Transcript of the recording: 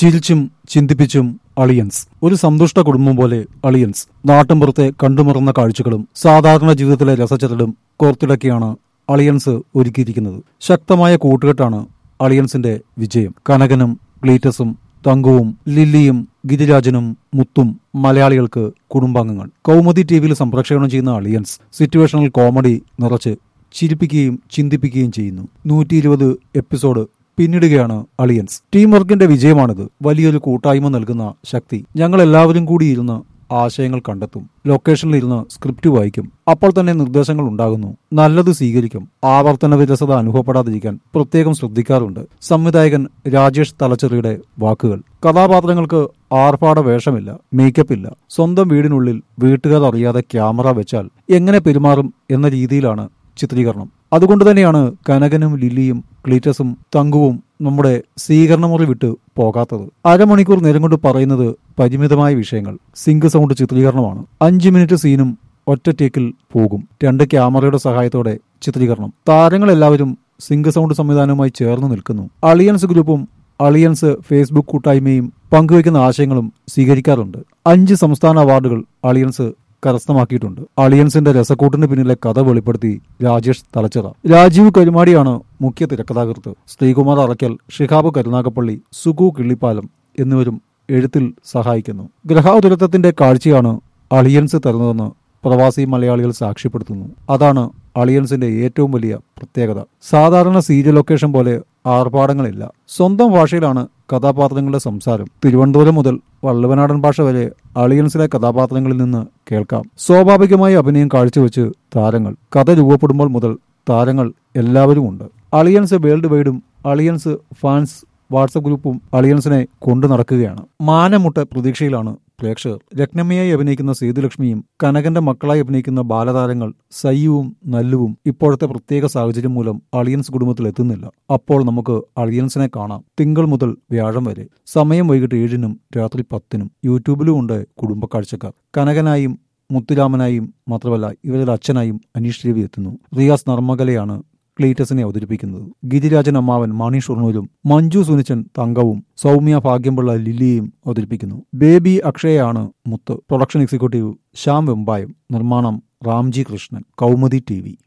ചിരിച്ചും ചിന്തിപ്പിച്ചും അളിയൻസ് ഒരു സന്തുഷ്ട കുടുംബം പോലെ അളിയൻസ് നാട്ടിൻപുറത്തെ കണ്ടുമറന്ന കാഴ്ചകളും സാധാരണ ജീവിതത്തിലെ രസച്ചരടും കോർത്തിടക്കിയാണ് അളിയൻസ് ഒരുക്കിയിരിക്കുന്നത് ശക്തമായ കൂട്ടുകെട്ടാണ് അളിയൻസിന്റെ വിജയം കനകനും ക്ലീറ്റസും തങ്കുവും ലില്ലിയും ഗിരിരാജനും മുത്തും മലയാളികൾക്ക് കുടുംബാംഗങ്ങൾ കൗമുദി ടിവിയിൽ സംപ്രേഷണം ചെയ്യുന്ന അളിയൻസ് സിറ്റുവേഷണൽ കോമഡി നിറച്ച് ചിരിപ്പിക്കുകയും ചിന്തിപ്പിക്കുകയും ചെയ്യുന്നു നൂറ്റി ഇരുപത് എപ്പിസോഡ് പിന്നിടുകയാണ് അളിയൻസ് ടീം വർക്കിന്റെ വിജയമാണിത് വലിയൊരു കൂട്ടായ്മ നൽകുന്ന ശക്തി ഞങ്ങൾ എല്ലാവരും കൂടി ഇരുന്ന് ആശയങ്ങൾ കണ്ടെത്തും ലൊക്കേഷനിൽ ഇരുന്ന് സ്ക്രിപ്റ്റ് വായിക്കും അപ്പോൾ തന്നെ നിർദ്ദേശങ്ങൾ ഉണ്ടാകുന്നു നല്ലത് സ്വീകരിക്കും ആവർത്തന വിരസത അനുഭവപ്പെടാതിരിക്കാൻ പ്രത്യേകം ശ്രദ്ധിക്കാറുണ്ട് സംവിധായകൻ രാജേഷ് തലച്ചെറിയുടെ വാക്കുകൾ കഥാപാത്രങ്ങൾക്ക് ആർഭാട വേഷമില്ല മേക്കപ്പ് ഇല്ല സ്വന്തം വീടിനുള്ളിൽ വീട്ടുകാർ അറിയാതെ ക്യാമറ വെച്ചാൽ എങ്ങനെ പെരുമാറും എന്ന രീതിയിലാണ് ചിത്രീകരണം അതുകൊണ്ട് തന്നെയാണ് കനകനും ലില്ലിയും ക്ലീറ്റസും തങ്കുവും നമ്മുടെ സ്വീകരണമുറി വിട്ട് പോകാത്തത് അരമണിക്കൂർ നേരം കൊണ്ട് പറയുന്നത് പരിമിതമായ വിഷയങ്ങൾ സിങ്ക് സൗണ്ട് ചിത്രീകരണമാണ് അഞ്ചു മിനിറ്റ് സീനും ഒറ്റ ടേക്കിൽ പോകും രണ്ട് ക്യാമറയുടെ സഹായത്തോടെ ചിത്രീകരണം താരങ്ങളെല്ലാവരും സിങ്ക് സൗണ്ട് സംവിധാനവുമായി ചേർന്ന് നിൽക്കുന്നു അളിയൻസ് ഗ്രൂപ്പും അളിയൻസ് ഫേസ്ബുക്ക് കൂട്ടായ്മയും പങ്കുവയ്ക്കുന്ന ആശയങ്ങളും സ്വീകരിക്കാറുണ്ട് അഞ്ച് സംസ്ഥാന അവാർഡുകൾ അളിയൻസ് കരസ്ഥമാക്കിയിട്ടുണ്ട് അളിയൻസിന്റെ രസക്കൂട്ടിന് പിന്നിലെ കഥ വെളിപ്പെടുത്തി രാജേഷ് തലച്ചിറ രാജീവ് കരുമാടിയാണ് മുഖ്യ തിരക്കഥാകൃത്ത് ശ്രീകുമാർ അറക്കൽ ഷിഹാബ് കരുനാഗപ്പള്ളി സുഗു കിള്ളിപ്പാലം എന്നിവരും എഴുത്തിൽ സഹായിക്കുന്നു ഗ്രഹാതുരത്വത്തിന്റെ കാഴ്ചയാണ് അളിയൻസ് തരുന്നതെന്ന് പ്രവാസി മലയാളികൾ സാക്ഷ്യപ്പെടുത്തുന്നു അതാണ് അളിയൻസിന്റെ ഏറ്റവും വലിയ പ്രത്യേകത സാധാരണ സീരിയൽ ലൊക്കേഷൻ പോലെ ആർഭാടങ്ങളില്ല സ്വന്തം ഭാഷയിലാണ് കഥാപാത്രങ്ങളുടെ സംസാരം തിരുവനന്തപുരം മുതൽ വള്ളവനാടൻ ഭാഷ വരെ അളിയൻസിലെ കഥാപാത്രങ്ങളിൽ നിന്ന് കേൾക്കാം സ്വാഭാവികമായി അഭിനയം കാഴ്ചവെച്ച് താരങ്ങൾ കഥ രൂപപ്പെടുമ്പോൾ മുതൽ താരങ്ങൾ എല്ലാവരും ഉണ്ട് അളിയൻസ് വേൾഡ് വൈഡും അളിയൻസ് ഫാൻസ് വാട്സപ്പ് ഗ്രൂപ്പും അളിയൻസിനെ കൊണ്ടു നടക്കുകയാണ് മാനമുട്ട പ്രതീക്ഷയിലാണ് പ്രേക്ഷകർ രത്നമ്മയായി അഭിനയിക്കുന്ന സേതുലക്ഷ്മിയും കനകന്റെ മക്കളായി അഭിനയിക്കുന്ന ബാലതാരങ്ങൾ സയ്യുവും നല്ലുവും ഇപ്പോഴത്തെ പ്രത്യേക സാഹചര്യം മൂലം അളിയൻസ് കുടുംബത്തിൽ എത്തുന്നില്ല അപ്പോൾ നമുക്ക് അളിയൻസിനെ കാണാം തിങ്കൾ മുതൽ വ്യാഴം വരെ സമയം വൈകിട്ട് ഏഴിനും രാത്രി പത്തിനും യൂട്യൂബിലും ഉണ്ട് കുടുംബക്കാഴ്ചക്കാർ കനകനായും മുത്തുരാമനായും മാത്രമല്ല ഇവരുടെ അച്ഛനായും അനീഷ് രവി എത്തുന്നു റിയാസ് നർമ്മകലയാണ് ക്ലീറ്റസിനെ അവതരിപ്പിക്കുന്നത് ഗിരിരാജൻ അമ്മാവൻ മണി ഷുർണൂരും മഞ്ജു സുനിച്ചൻ തങ്കവും സൗമ്യ ഭാഗ്യംപിള്ള ലില്ലിയും അവതരിപ്പിക്കുന്നു ബേബി അക്ഷയയാണ് മുത്ത് പ്രൊഡക്ഷൻ എക്സിക്യൂട്ടീവ് ശ്യാം വെമ്പായം നിർമ്മാണം റാംജി കൃഷ്ണൻ കൗമുദി ടി